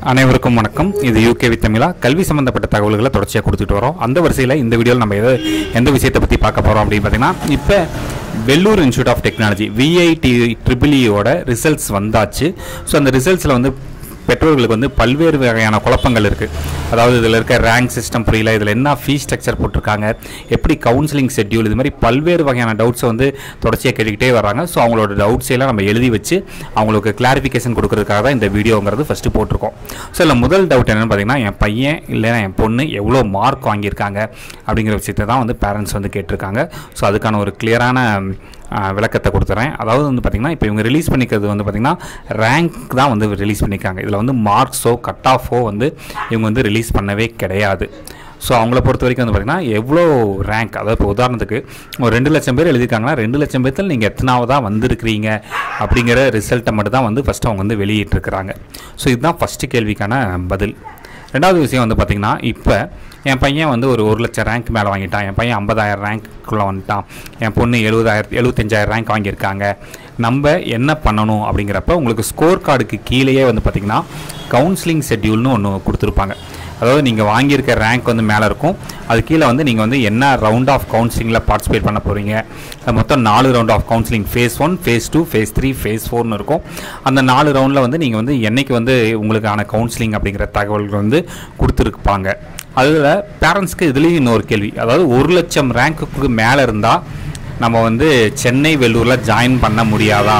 அனைவருக்கும் வணக்கம் இது யூகே வி தமிழா கல்வி சம்பந்தப்பட்ட தகவல்களை தொடர்ச்சியாக கொடுத்துட்டு வரோம் அந்த வரிசையில் இந்த வீடியோவில் நம்ம எது எந்த விஷயத்தை பற்றி பார்க்க போகிறோம் அப்படின்னு பார்த்தீங்கன்னா இப்போ Vellore institute of technology VIT ட்ரிபிளியோட ரிசல்ட்ஸ் வந்தாச்சு ஸோ அந்த ரிசல்ட்ஸில் வந்து பெற்றோர்களுக்கு வந்து பல்வேறு வகையான குழப்பங்கள் இருக்குது அதாவது இதில் இருக்க ரேங்க் சிஸ்டம் புரியல இதில் என்ன ஃபீஸ் ஸ்ட்ரக்சர் போட்டிருக்காங்க எப்படி கவுன்சிலிங் ஷெட்யூல் இது மாதிரி பல்வேறு வகையான டவுட்ஸை வந்து தொடர்ச்சியாக கேட்டுக்கிட்டே வராங்க ஸோ அவங்களோட டவுட்ஸ் எல்லாம் நம்ம எழுதி வச்சு அவங்களுக்கு கிளாரிஃபிகேஷன் கொடுக்கறதுக்காக தான் இந்த வீடியோங்கிறது ஃபஸ்ட்டு போட்டிருக்கோம் ஸோ இதில் முதல் டவுட் என்னென்னு பார்த்தீங்கன்னா என் பையன் இல்லைன்னா என் பொண்ணு எவ்வளோ மார்க் வாங்கியிருக்காங்க அப்படிங்கிற விஷயத்தை தான் வந்து பேரண்ட்ஸ் வந்து கேட்டிருக்காங்க ஸோ அதுக்கான ஒரு கிளியரான விளக்கத்தை கொடுத்துறேன் அதாவது வந்து பார்த்திங்கன்னா இப்போ இவங்க ரிலீஸ் பண்ணிக்கிறது வந்து பார்த்திங்கன்னா ரேங்க் தான் வந்து ரிலீஸ் பண்ணியிருக்காங்க இதில் வந்து மார்க்ஸோ கட் ஆஃபோ வந்து இவங்க வந்து ரிலீஸ் பண்ணவே கிடையாது ஸோ அவங்கள பொறுத்த வரைக்கும் வந்து பார்த்திங்கன்னா எவ்வளோ ரேங்க் அதாவது இப்போ உதாரணத்துக்கு ஒரு ரெண்டு லட்சம் பேர் எழுதியிருக்காங்கன்னா ரெண்டு லட்சம் பேர்த்தில் நீங்கள் எத்தனாவதாக வந்திருக்கிறீங்க அப்படிங்கிற ரிசல்ட்டை மட்டும் தான் வந்து ஃபஸ்ட்டு அவங்க வந்து வெளியிட்டிருக்கிறாங்க ஸோ இதுதான் ஃபஸ்ட்டு கேள்விக்கான பதில் ரெண்டாவது விஷயம் வந்து பார்த்திங்கன்னா இப்போ என் பையன் வந்து ஒரு ஒரு லட்சம் ரேங்க் மேலே வாங்கிட்டான் என் பையன் ஐம்பதாயிரம் ரேங்க்குள்ளே வந்துட்டான் என் பொண்ணு எழுபதாயிரம் எழுபத்தஞ்சாயிரம் ரேங்க் வாங்கியிருக்காங்க நம்ம என்ன பண்ணணும் அப்படிங்கிறப்ப உங்களுக்கு ஸ்கோர் கார்டுக்கு கீழேயே வந்து பார்த்திங்கன்னா கவுன்சிலிங் ஷெட்யூல்னு ஒன்று கொடுத்துருப்பாங்க அதாவது நீங்கள் வாங்கியிருக்க ரேங்க் வந்து மேலே இருக்கும் அது கீழே வந்து நீங்கள் வந்து என்ன ரவுண்ட் ஆஃப் கவுன்சிலிங்கில் பார்ட்டிசிபேட் பண்ண போகிறீங்க மொத்தம் நாலு round of counselling phase one phase two phase three phase ஃபோர்னு இருக்கும் அந்த நாலு ரவுண்டில் வந்து நீங்கள் வந்து என்னைக்கு வந்து உங்களுக்கான கவுன்சிலிங் அப்படிங்கிற தகவல்கள் வந்து கொடுத்துருப்பாங்க அதில் பேரண்ட்ஸ்க்கு இதுலேயும் இன்னொரு கேள்வி அதாவது ஒரு லட்சம் ரேங்க்குக்கு மேலே இருந்தால் நம்ம வந்து சென்னை வெள்ளூரில் ஜாயின் பண்ண முடியாதா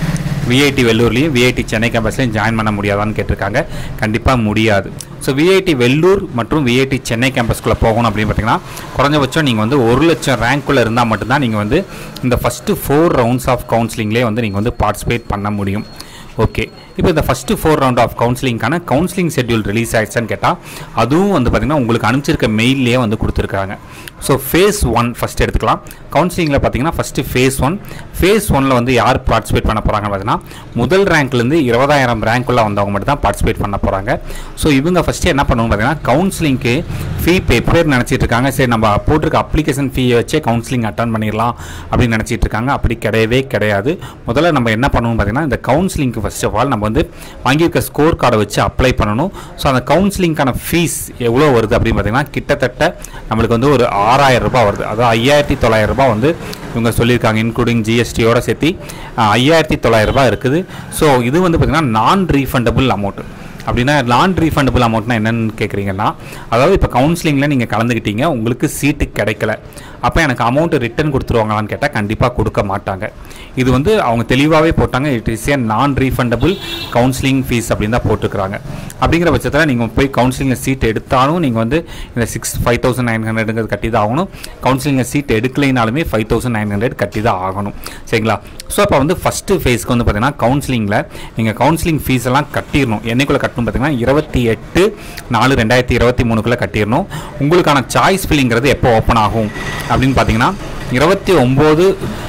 விஐடி வெள்ளூர்லேயும் விஐடி சென்னை கேம்பஸ்லையும் ஜாயின் பண்ண முடியாதான்னு கேட்டிருக்காங்க கண்டிப்பாக முடியாது ஸோ விஐடி வெள்ளூர் மற்றும் விஐடி சென்னை கேம்பஸ்குள்ளே போகணும் அப்படின்னு பார்த்தீங்கன்னா குறைஞ்சபட்சம் நீங்கள் வந்து ஒரு லட்சம் ரேங்க்குள்ளே இருந்தால் மட்டும்தான் நீங்கள் வந்து இந்த ஃபஸ்ட்டு ஃபோர் ரவுண்ட்ஸ் ஆஃப் கவுன்சிலிங்லேயே வந்து நீங்கள் வந்து பார்ட்டிசிபேட் பண்ண முடியும் ஓகே இப்போ இந்த ஃபஸ்ட்டு ஃபோர் ரவுண்ட் ஆஃப் கவுன்சிலிங்கான கவுன்சிலிங் ஷெட்யூல் ரிலீஸ் ஆயிடுச்சான்னு கேட்டால் அதுவும் வந்து பார்த்திங்கன்னா உங்களுக்கு அனுப்பிச்சிருக்க மெயிலே வந்து கொடுத்துருக்காங்க ஸோ ஃபேஸ் ஒன் ஃபஸ்ட் எடுத்துக்கலாம் கவுன்சிலிங்கில் பார்த்தீங்கன்னா ஃபஸ்ட்டு ஃபேஸ் ஒன் ஃபேஸ் ஒனில் வந்து யார் பார்ட்டிசிபேட் பண்ண போகிறாங்கன்னு பார்த்தீங்கன்னா முதல் ரேங்க்லேருந்து இருபதாயிரம் ரேங்க்குள்ளே வந்தவங்க மட்டும் தான் பார்ட்டிசிபேட் பண்ண போகிறாங்க ஸோ இவங்க ஃபஸ்ட்டு என்ன பண்ணுவாங்க பார்த்தீங்கன்னா கவுன்சிலிங்க்கு ஃபீ பே பேர் நினச்சிட்டு இருக்காங்க சரி நம்ம போட்டிருக்க அப்ளிகேஷன் ஃபீயை வச்சே கவுன்சிலிங் அட்டன் பண்ணிடலாம் அப்படின்னு நினச்சிட்டு இருக்காங்க அப்படி கிடையவே கிடையாது முதல்ல நம்ம என்ன பண்ணணும் பார்த்தீங்கன்னா இந்த கவுன்சிலிங்க்கு ஃபர்ஸ்ட் ஆஃப் ஆல் நம்ம வந்து வாங்கியிருக்க ஸ்கோர் கார்டை வச்சு அப்ளை பண்ணணும் ஸோ அந்த கவுன்சிலிங்க்கான ஃபீஸ் எவ்வளோ வருது அப்படின்னு பார்த்தீங்கன்னா கிட்டத்தட்ட நம்மளுக்கு வந்து ஒரு ஆறாயிரம் ரூபாய் வருது அதாவது ஐயாயிரத்தி தொள்ளாயிரம் ரூபாய் வந்து இவங்க சொல்லியிருக்காங்க இன்க்ளூடிங் ஜிஎஸ்டியோட சேர்த்து ஐயாயிரத்தி தொள்ளாயிரம் ரூபாய் இருக்குது ஸோ இது வந்து பார்த்திங்கன்னா நான் ரீஃபண்டபுள் அமௌண்ட் அப்படின்னா நான் ரீஃபண்டபுள் அமௌண்ட்னா என்னென்னு கேட்குறீங்கன்னா அதாவது இப்போ கவுன்சிலிங்கில் நீங்கள் கலந்துக்கிட்டீங்க உங்களுக்கு சீட்டு கிடைக்கல அப்போ எனக்கு அமௌண்ட்டு ரிட்டர்ன் கொடுத்துருவாங்களான்னு கேட்டால் கண்டிப்பாக கொடுக்க மாட்டாங்க இது வந்து அவங்க தெளிவாகவே போட்டாங்க இட் இஸ் ஏ நான் ரீஃபண்டபுள் கவுன்சிலிங் ஃபீஸ் அப்படின்னு தான் போட்டுருக்குறாங்க அப்படிங்கிற பட்சத்தில் நீங்கள் போய் கவுன்சிலிங்கில் சீட் எடுத்தாலும் நீங்கள் வந்து இந்த சிக்ஸ் ஃபைவ் தௌசண்ட் நைன் ஹண்ட்ரடுங்கிறது கட்டி தான் ஆகணும் கவுன்சிலிங்கில் சீட் எடுக்கலைனாலுமே ஃபைவ் தௌசண்ட் நைன் ஹண்ட்ரட் கட்டி தான் ஆகணும் சரிங்களா ஸோ அப்போ வந்து ஃபஸ்ட்டு ஃபேஸ்க்கு வந்து பார்த்தீங்கன்னா கவுன்சிலிங்கில் நீங்கள் கவுன்சிலிங் ஃபீஸ் எல்லாம் கட்டிடணும் என்னைக்குள்ளே கட்டணும் பார்த்தீங்கன்னா இருபத்தி எட்டு நாலு ரெண்டாயிரத்தி இருபத்தி மூணுக்குள்ளே கட்டிடணும் உங்களுக்கான சாய்ஸ் ஃபில்லிங்கிறது எப்போ ஓப்பன் ஆகும் அப்படின்னு பார்த்தீங்கன்னா இருபத்தி ஒம்பது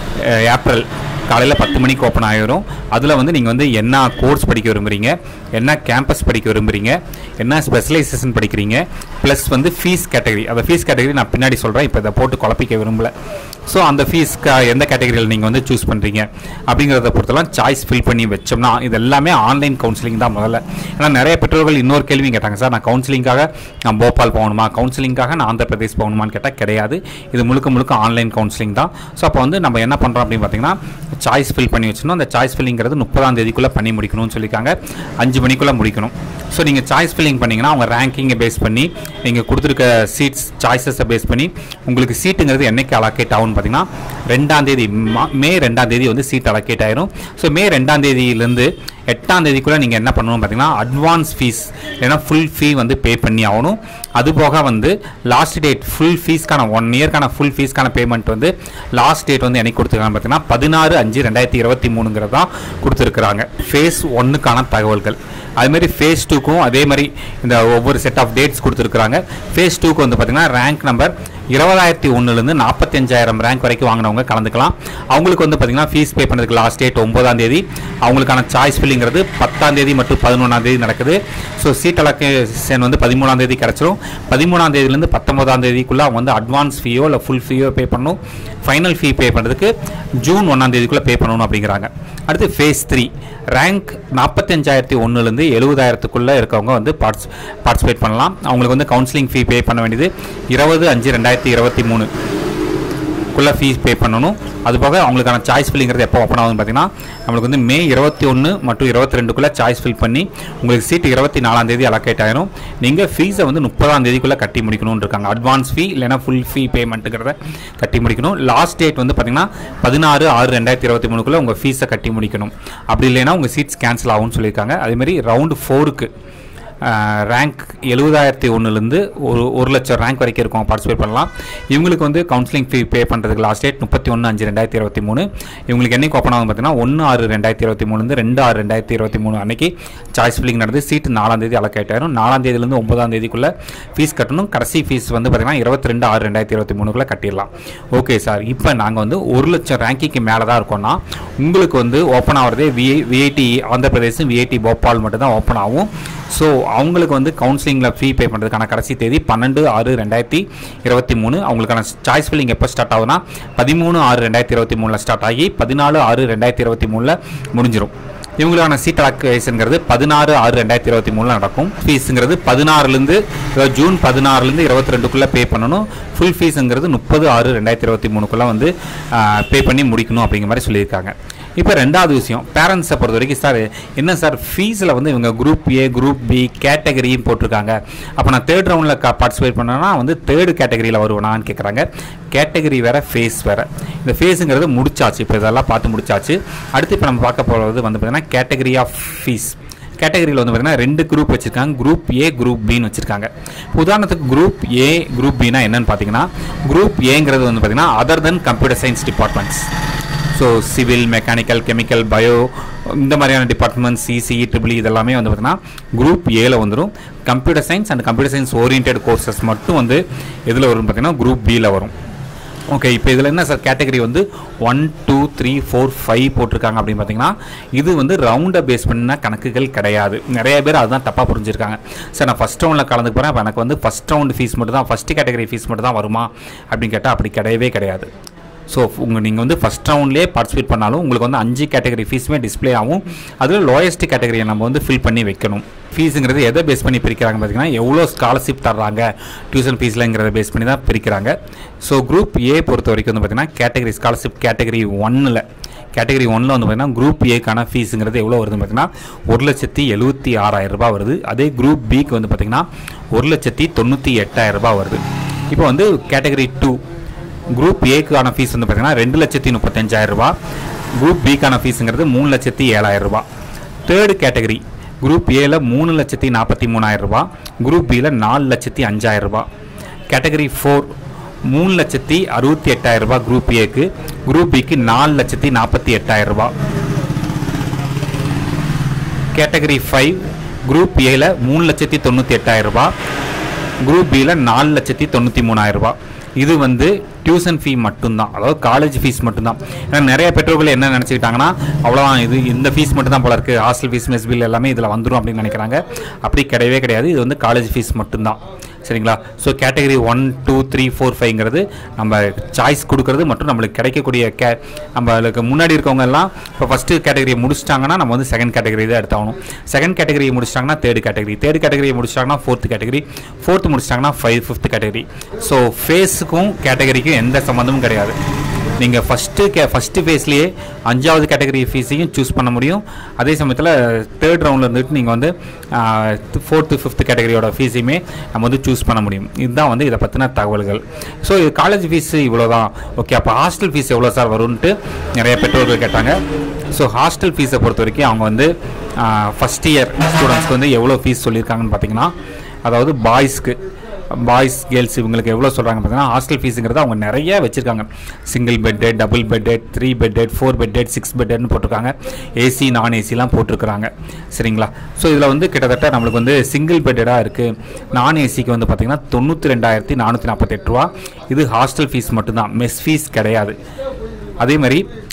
ஏப்ரல் காலையில் பத்து மணிக்கு ஓப்பன் ஆகிரும் அதில் வந்து நீங்கள் வந்து என்ன கோர்ஸ் படிக்க விரும்புகிறீங்க என்ன கேம்பஸ் படிக்க விரும்புகிறீங்க என்ன ஸ்பெஷலைசேஷன் படிக்கிறீங்க ப்ளஸ் வந்து ஃபீஸ் கேட்டகரி அந்த ஃபீஸ் கேட்டகரி நான் பின்னாடி சொல்கிறேன் இப்போ இதை போட்டு குழப்பிக்க விரும்பல ஸோ அந்த ஃபீஸ்க்கு எந்த கேட்டகரியில் நீங்கள் வந்து சூஸ் பண்ணுறீங்க அப்படிங்கிறத பொறுத்தலாம் சாய்ஸ் ஃபில் பண்ணி வச்சோம்னா இது எல்லாமே ஆன்லைன் கவுன்சிலிங் தான் முதல்ல ஏன்னா நிறைய பெற்றோர்கள் இன்னொரு கேள்வி கேட்டாங்க சார் நான் கவுன்சிலிங்காக நான் போபால் போகணுமா கவுன்சிலிங்காக நான் ஆந்திர பிரதேஷ் போகணுமான்னு கேட்டால் கிடையாது இது முழுக்க முழுக்க ஆன்லைன் கவுன்சிலிங் தான் ஸோ அப்போ வந்து நம்ம என்ன பண்ணுறோம் அப்படின்னு பார்த்தீங்கன்னா சாய்ஸ் ஃபில் பண்ணி வச்சிடணும் அந்த சாய்ஸ் ஃபில்லிங்கிறது முப்பதாம் தேதிக்குள்ளே பண்ணி முடிக்கணும்னு சொல்லியிருக்காங்க அஞ்சு மணிக்குள்ளே முடிக்கணும் ஸோ நீங்கள் சாய்ஸ் ஃபில்லிங் பண்ணிங்கன்னா அவங்க ரேங்கிங்கை பேஸ் பண்ணி நீங்கள் கொடுத்துருக்க சீட்ஸ் சாய்ஸஸை பேஸ் பண்ணி உங்களுக்கு சீட்டுங்கிறது என்னைக்கு அலோகேட் ஆகும்னு பார்த்தீங்கன்னா ரெண்டாம் தேதி மா- மே ரெண்டாம் தேதி வந்து சீட் அலோகேட் ஆயிரும் ஸோ மே ரெண்டாம் தேதியிலேருந்து எட்டாம் தேதிக்குள்ளே நீங்கள் என்ன பண்ணணும் பார்த்தீங்கன்னா அட்வான்ஸ் ஃபீஸ் இல்லைன்னா ஃபுல் ஃபீ வந்து பே பண்ணி ஆகணும் அது போக வந்து லாஸ்ட் டேட் ஃபுல் ஃபீஸ்க்கான ஒன் இயர்க்கான ஃபுல் ஃபீஸ்க்கான பேமெண்ட் வந்து லாஸ்ட் டேட் வந்து என்னைக்கு கொடுத்துருக்காங்க பார்த்தீங்கன்னா பதினாறு அஞ்சு ரெண்டாயிரத்தி இருபத்தி மூணுங்கிறது தான் கொடுத்துருக்குறாங்க ஃபேஸ் ஒன்றுக்கான தகவல்கள் அதுமாரி ஃபேஸ் டூக்கும் அதே மாதிரி இந்த ஒவ்வொரு செட் ஆஃப் டேட்ஸ் கொடுத்துருக்குறாங்க ஃபேஸ் டூக்கு வந்து பார்த்தீங்கன்னா ரேங்க் நம்பர் இருபதாயிரத்தி ஒன்றுலேருந்து நாற்பத்தஞ்சாயிரம் ரேங்க் வரைக்கும் வாங்கினவங்க கலந்துக்கலாம் அவங்களுக்கு வந்து பார்த்தீங்கன்னா ஃபீஸ் பே பண்ணுறதுக்கு லாஸ்ட் டேட் ஒன்பதாம் தேதி அவங்களுக்கான சாய்ஸ் ஃபில்லிங்கிறது பத்தாம் தேதி மற்றும் பதினொன்றாம் தேதி நடக்குது ஸோ சீட் அலோகேஷன் வந்து பதிமூணாம் தேதி கிடச்சிரும் பதிமூணாம் தேதியிலேருந்து பத்தொன்பதாம் தேதிக்குள்ளே அவங்க வந்து அட்வான்ஸ் ஃபீயோ இல்லை ஃபுல் ஃபீயோ பே பண்ணணும் ஃபைனல் ஃபீ பே பண்ணுறதுக்கு ஜூன் ஒன்றாம் தேதிக்குள்ளே பே பண்ணணும் அப்படிங்கிறாங்க அடுத்து ஃபேஸ் த்ரீ ரேங்க் நாற்பத்தஞ்சாயிரத்தி ஒன்றுலேருந்து எழுபதாயிரத்துக்குள்ளே இருக்கவங்க வந்து பார்ட்ஸ் பார்ட்டிசிபேட் பண்ணலாம் அவங்களுக்கு வந்து கவுன்சிலிங் ஃபீ பே பண்ண வேண்டியது இருபது அஞ்சு ரெண்டாயிரத்தி இருபத்தி மூணு குள்ள ஃபீஸ் பே பண்ணணும் அது போக அவங்களுக்கான சாய்ஸ் ஃபில்லிங்கிறது எப்போ ஓப்பன் ஆகுதுன்னு பார்த்தீங்கன்னா நம்மளுக்கு வந்து மே இருபத்தி ஒன்று மற்றும் இருபத்தி ரெண்டுக்குள்ளே சாய்ஸ் ஃபில் பண்ணி உங்களுக்கு சீட் இருபத்தி நாலாம் தேதி அலோகேட் ஆயிரும் நீங்கள் ஃபீஸை வந்து முப்பதாம் தேதிக்குள்ளே கட்டி முடிக்கணும்னு இருக்காங்க அட்வான்ஸ் ஃபீ இல்லைனா ஃபுல் ஃபீ பேமெண்ட்டுங்கிறத கட்டி முடிக்கணும் லாஸ்ட் டேட் வந்து பார்த்தீங்கன்னா பதினாறு ஆறு ரெண்டாயிரத்தி இருபத்தி மூணுக்குள்ளே உங்கள் ஃபீஸை கட்டி முடிக்கணும் அப்படி இல்லைன்னா உங்கள் சீட்ஸ் கேன்சல் ஆகும்னு சொல்லியிருக்காங்க அதேமாதிரி ரவுண்டு ஃபோருக்கு ரேங்க் எழுபதாயிரத்தி ஒன்றுலேருந்து ஒரு ஒரு லட்சம் ரேங்க் வரைக்கும் இருக்கும் பார்ட்டிசிபேட் பண்ணலாம் இவங்களுக்கு வந்து கவுன்சிலிங் ஃபீ பே பண்ணுறதுக்கு லாஸ்ட் டேட் முப்பத்தி ஒன்று அஞ்சு ரெண்டாயிரத்தி இருபத்தி மூணு இவங்களுக்கு என்னைக்கு ஓப்பன் ஆகும் பார்த்தீங்கன்னா ஒன்று ஆறு ரெண்டாயிரத்தி இருபத்தி மூணுலேருந்து ரெண்டு ஆறு ரெண்டாயிரத்தி இருபத்தி மூணு அன்னைக்கு சாய்ஸ் ஃபில்லிங் நடந்து சீட்டு நாலாம் தேதி அலோகேட் ஆயிரும் நாலாம் தேதியிலேருந்து ஒன்பதாம் தேதிக்குள்ளே ஃபீஸ் கட்டணும் கடைசி ஃபீஸ் வந்து பார்த்தீங்கன்னா இருபத்தி ரெண்டு ஆறு ரெண்டாயிரத்தி இருபத்தி மூணுக்குள்ளே கட்டிடலாம் ஓகே சார் இப்போ நாங்கள் வந்து ஒரு லட்சம் ரேங்கிங்க்கு மேலே தான் இருக்கோம்னா உங்களுக்கு வந்து ஓப்பன் ஆகிறதே VI VIT Andhra Pradesh VIT Bhopal மட்டும் தான் ஓப்பன் ஆகும் ஸோ அவங்களுக்கு வந்து கவுன்சிலிங்கில் ஃபீ பே பண்ணுறதுக்கான கடைசி தேதி பன்னெண்டு ஆறு ரெண்டாயிரத்தி இருபத்தி மூணு அவங்களுக்கான சாய்ஸ் ஃபில்லிங் எப்போ ஸ்டார்ட் ஆகுதுன்னா பதிமூணு ஆறு ரெண்டாயிரத்தி இருபத்தி மூணில் ஸ்டார்ட் ஆகி பதினாலு ஆறு ரெண்டாயிரத்தி இருபத்தி மூணில் முடிஞ்சிடும் இவங்களுக்கான சீட் அலோகேஷனுங்கிறது பதினாறு ஆறு ரெண்டாயிரத்தி இருபத்தி மூணில் நடக்கும் ஃபீஸுங்கிறது பதினாறுலேருந்து ஜூன் பதினாறுலேருந்து இருபத்தி ரெண்டுக்குள்ளே பே பண்ணணும் ஃபுல் ஃபீஸுங்கிறது முப்பது ஆறு ரெண்டாயிரத்தி இருபத்தி மூணுக்குள்ளே வந்து பே பண்ணி முடிக்கணும் அப்படிங்கிற மாதிரி சொல்லியிருக்காங்க இப்போ ரெண்டாவது விஷயம் பேரண்ட்ஸை பொறுத்த வரைக்கும் சார் என்ன சார் ஃபீஸில் வந்து இவங்க குரூப் ஏ குரூப் பி கேட்டகரியும் போட்டிருக்காங்க அப்போ நான் தேர்ட் ரவுண்டில் பார்ட்டிசிபேட் பண்ணேன்னா வந்து தேர்டு கேட்டகரியில் வருவேனான்னு கேட்குறாங்க கேட்டகரி வேறு ஃபேஸ் வேறு இந்த ஃபேஸுங்கிறது முடிச்சாச்சு இப்போ இதெல்லாம் பார்த்து முடிச்சாச்சு அடுத்து இப்போ நம்ம பார்க்க போகிறது வந்து பார்த்திங்கன்னா கேட்டகரி ஆஃப் ஃபீஸ் கேட்டகரியில் வந்து பார்த்தீங்கன்னா ரெண்டு குரூப் வச்சுருக்காங்க குரூப் ஏ குரூப் பின்னு வச்சுருக்காங்க உதாரணத்துக்கு குரூப் ஏ குரூப் பினா என்னன்னு பார்த்தீங்கன்னா குரூப் ஏங்கிறது வந்து பார்த்தீங்கன்னா other than computer science departments so civil mechanical chemical bio இந்த மாதிரியான டிபார்ட்மெண்ட்ஸ் சிசிஇ ட்ரிபிள் இதெல்லாமே வந்து பார்த்தீங்கன்னா குரூப் ஏல வந்துடும் computer science and computer science oriented courses மட்டும் வந்து எதில் வரும்னு பார்த்தீங்கன்னா குரூப் பியில் வரும் ஓகே இப்போ இதில் என்ன சார் கேட்டகரி வந்து one two three four five போட்டிருக்காங்க அப்படின்னு பார்த்தீங்கன்னா இது வந்து ரவுண்டை பேஸ் பண்ண கணக்குகள் கிடையாது நிறைய பேர் அதுதான் தப்பாக புரிஞ்சிருக்காங்க சார் நான் ஃபஸ்ட் ரவுண்டில் கலந்துக்கு போகிறேன் அப்போ எனக்கு வந்து ஃபஸ்ட் ரவுண்டு ஃபீஸ் மட்டும் தான் ஃபஸ்ட்டு கேட்டகரி ஃபீஸ் மட்டும் தான் வருமா அப்படின்னு கேட்டால் அப்படி கிடையவே கிடையாது ஸோ உங்கள் நீங்கள் வந்து ஃபஸ்ட் ரவுண்ட்லேயே பார்ட்டிசிபேட் பண்ணாலும் உங்களுக்கு வந்து அஞ்சு கேட்டகரி ஃபீஸுமே டிஸ்ப்ளே ஆகும் அதில் லோயஸ்ட் கேட்டகரியை நம்ம வந்து ஃபில் பண்ணி வைக்கணும் ஃபீஸுங்கிறது எதை பேஸ் பண்ணி பிரிக்கிறாங்க பார்த்தீங்கன்னா எவ்வளோ ஸ்காலர்ஷிப் தர்றாங்க டியூஷன் ஃபீஸ்லங்கிறத பேஸ் பண்ணி தான் பிரிக்கிறாங்க ஸோ குரூப் ஏ பொறுத்த வரைக்கும் வந்து பார்த்தீங்கன்னா கேட்டகரி ஸ்காலர்ஷிப் கேட்டகரி ஒன்னில் கேட்டகரி ஒன்னில் வந்து பார்த்தீங்கன்னா குரூப் ஏக்கான ஃபீஸுங்கிறது எவ்வளோ வருதுன்னு பார்த்தீங்கன்னா ஒரு லட்சத்தி எழுபத்தி ஆறாயிரம் ரூபாய் வருது அதே குரூப் பிக்கு வந்து பார்த்தீங்கன்னா ஒரு லட்சத்தி தொண்ணூற்றி எட்டாயிரம் ரூபாய் வருது இப்போ வந்து கேட்டகரி டூ குரூப் ஏக்கான ஃபீஸ் வந்து பார்த்தீங்கன்னா ரெண்டு லட்சத்தி முப்பத்தஞ்சாயிரம் ரூபாய் குரூப் பிக்கான ஃபீஸுங்கிறது மூணு லட்சத்தி ஏழாயிரம் ரூபாய் தேர்டு கேட்டகரி குரூப் ஏல மூணு லட்சத்தி நாற்பத்தி மூணாயிரம் ரூபாய் குரூப் பியில் நாலு லட்சத்தி அஞ்சாயிரம் ரூபாய் கேட்டகரி ஃபோர் மூணு லட்சத்தி அறுபத்தி எட்டாயிரம் ரூபாய் குரூப் ஏக்கு குரூப் பிக்கு நாலு லட்சத்தி நாற்பத்தி எட்டாயிரம் ரூபாய் கேட்டகரி ஃபைவ் குரூப் ஏல மூணு லட்சத்தி தொண்ணூற்றி எட்டாயிரம் ரூபாய் குரூப் பியில் நாலு லட்சத்தி தொண்ணூற்றி மூணாயிரம் ரூபாய் இது வந்து டியூஷன் ஃபீ மட்டும்தான் அதாவது காலேஜ் ஃபீஸ் மட்டும்தான் ஏன்னா நிறைய பெற்றோர்கள் என்ன நினச்சிக்கிட்டாங்கன்னா அவ்வளோதான் இது இந்த ஃபீஸ் மட்டும்தான் போல இருக்குது ஹாஸ்டல் ஃபீஸ் மெஸ் பில் எல்லாமே இதில் வந்துடும் அப்படின்னு நினைக்கிறாங்க அப்படி கிடையவே கிடையாது இது வந்து காலேஜ் ஃபீஸ் மட்டும்தான் சரிங்களா so category one two three four ஃபைவ்ங்கிறது நம்ம சாய்ஸ் கொடுக்கறது மற்றும் நம்மளுக்கு கிடைக்கக்கூடிய கே நம்மளுக்கு முன்னாடி இருக்கவங்க எல்லாம் இப்போ ஃபஸ்ட்டு கேட்டகரியை முடிச்சிட்டாங்கன்னா நம்ம வந்து செகண்ட் கேட்டகரி தான் எடுத்தாகணும் செகண்ட் கேட்டகரியை முடிச்சிட்டாங்கன்னா தேர்ட் கேட்டகரி தேர்ட் கேட்டகரியை முடிச்சிட்டாங்கன்னா ஃபோர்த் கேட்டகரி ஃபோர்த் முடிச்சிட்டாங்கன்னா ஃபைவ் ஃபிஃப்த் கேட்டகரி ஸோ ஃபேஸுக்கும் கேட்டகரிக்கும் எந்த சம்மந்தமும் கிடையாது நீங்கள் ஃபஸ்ட்டு கே ஃபஸ்ட்டு ஃபேஸ்லேயே அஞ்சாவது கேட்டகரி ஃபீஸையும் சூஸ் பண்ண முடியும் அதே சமயத்தில் தேர்ட் ரவுண்டில் இருந்துட்டு நீங்கள் வந்து ஃபோர்த்து ஃபிஃப்த் கேட்டகரியோட ஃபீஸையுமே நம்ம வந்து சூஸ் பண்ண முடியும் இதுதான் வந்து இதை பற்றின தகவல்கள் ஸோ இது காலேஜ் ஃபீஸு இவ்வளோ தான் ஓகே அப்போ ஹாஸ்டல் ஃபீஸ் எவ்வளோ சார் வரும்ன்ட்டு நிறைய பெற்றோர்கள் கேட்டாங்க ஸோ ஹாஸ்டல் ஃபீஸை பொறுத்த வரைக்கும் அவங்க வந்து ஃபஸ்ட் இயர் ஸ்டூடெண்ட்ஸ்க்கு வந்து எவ்வளோ ஃபீஸ் சொல்லியிருக்காங்கன்னு பார்த்தீங்கன்னா அதாவது பாய்ஸ்க்கு பாய்ஸ் கேர்ள்ஸ் இவங்களுக்கு எவ்வளோ சொல்கிறாங்க பார்த்தீங்கன்னா ஹாஸ்டல் ஃபீஸுங்கிறது அவங்க நிறைய வச்சுருக்காங்க single bed double bed three bedded four bedded six பெட்டட்னு போட்டிருக்காங்க ஏசி நான் ஏசிலாம் போட்டிருக்கிறாங்க சரிங்களா ஸோ இதில் வந்து கிட்டத்தட்ட நம்மளுக்கு வந்து சிங்கிள் பெட்டடாக இருக்குது நான் ஏசிக்கு வந்து பார்த்திங்கன்னா தொண்ணூற்றி ரெண்டாயிரத்தி நானூற்றி நாற்பத்தெட்டு ரூபா இது ஹாஸ்டல் ஃபீஸ் மட்டும்தான் மெஸ் ஃபீஸ் கிடையாது அதே மாதிரி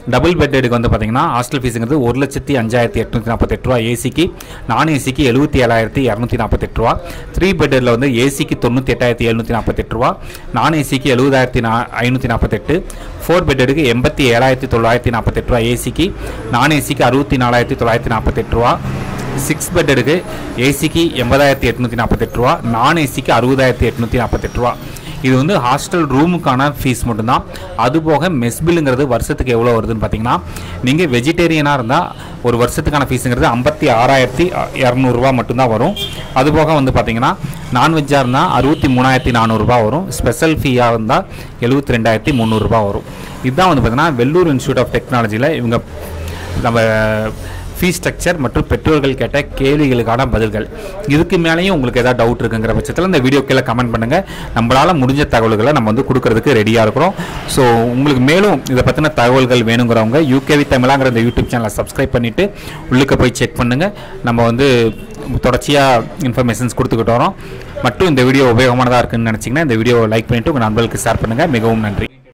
டபுள் பெட்டடுக்கு வந்து பார்த்தீங்கன்னா ஹாஸ்டல் ஃபீஸுங்கிறது ஒரு லட்சத்தி அஞ்சாயிரத்தி எட்நூற்றி நாற்பத்தெட்டு ரூபா ஏசிக்கு நான் ஏசிக்கு எழுபத்தி ஏழாயிரத்தி இரநூத்தி நாற்பத்தெட்டு ரூபா த்ரீ பெட்டடில் வந்து ஏசிக்கு தொண்ணூற்றி எட்டாயிரத்தி எழுநூற்றி நாற்பத்தெட்டு ரூபா நான் ஏசிக்கு எழுபதாயிரத்தி நா ஐநூற்றி நாற்பத்தெட்டு ஃபோர் பெட்டடுக்கு எண்பத்தி ஏழாயிரத்தி தொள்ளாயிரத்தி நாற்பத்தெட்டு ரூபா ஏசிக்கு நான் ஏசிக்கு அறுபத்தி நாலாயிரத்தி தொள்ளாயிரத்தி நாற்பத்தெட்டு ரூபா சிக்ஸ் பெட்டடுக்கு ஏசிக்கு எண்பதாயிரத்தி எட்நூற்றி நாற்பத்தெட்டு ரூபா நான் ஏசிக்கு அறுபதாயிரத்தி எட்நூற்றி நாற்பத்தெட்டு ரூபா இது வந்து ஹாஸ்டல் ரூமுக்கான ஃபீஸ் மட்டும்தான் அது போக மெஸ் பில்லுங்கிறது வருஷத்துக்கு எவ்வளோ வருதுன்னு பார்த்தீங்கன்னா நீங்கள் வெஜிடேரியனாக இருந்தால் ஒரு வருஷத்துக்கான ஃபீஸுங்கிறது ஐம்பத்தி ஆறாயிரத்தி இரநூறுவா மட்டும்தான் வரும் அது போக வந்து பார்த்தீங்கன்னா நான்வெஜ்ஜாக இருந்தால் அறுபத்தி மூணாயிரத்தி நானூறுரூபா வரும் ஸ்பெஷல் ஃபீயாக இருந்தால் எழுபத்தி ரெண்டாயிரத்தி முந்நூறுரூபா வரும் இதுதான் வந்து பார்த்தீங்கன்னா வெள்ளூர் இன்ஸ்டியூட் ஆஃப் டெக்னாலஜியில் இவங்க நம்ம ஃபீஸ் ஸ்ட்ரக்சர் மற்றும் பெற்றோர்கள் கேட்ட கேள்விகளுக்கான பதில்கள் இதுக்கு மேலேயும் உங்களுக்கு ஏதாவது டவுட் இருக்குங்கிற பட்சத்தில் இந்த வீடியோ கீழே கமெண்ட் பண்ணுங்கள் நம்மளால் முடிஞ்ச தகவல்களை நம்ம வந்து கொடுக்கறதுக்கு ரெடியாக இருக்கிறோம் ஸோ உங்களுக்கு மேலும் இதை பற்றின தகவல்கள் வேணுங்கிறவங்க யூகேவி தமிழாங்கிற இந்த யூடியூப் சேனலை சப்ஸ்கிரைப் பண்ணிவிட்டு உள்ளுக்க போய் செக் பண்ணுங்கள் நம்ம வந்து தொடர்ச்சியாக இன்ஃபர்மேஷன்ஸ் கொடுத்துக்கிட்டு வரோம் மட்டும் இந்த வீடியோ உபயோகமானதாக இருக்குன்னு நினச்சிங்கன்னா இந்த வீடியோ லைக் பண்ணிவிட்டு உங்கள் நண்பர்களுக்கு ஷேர் பண்ணுங்கள் மிகவும் நன்றி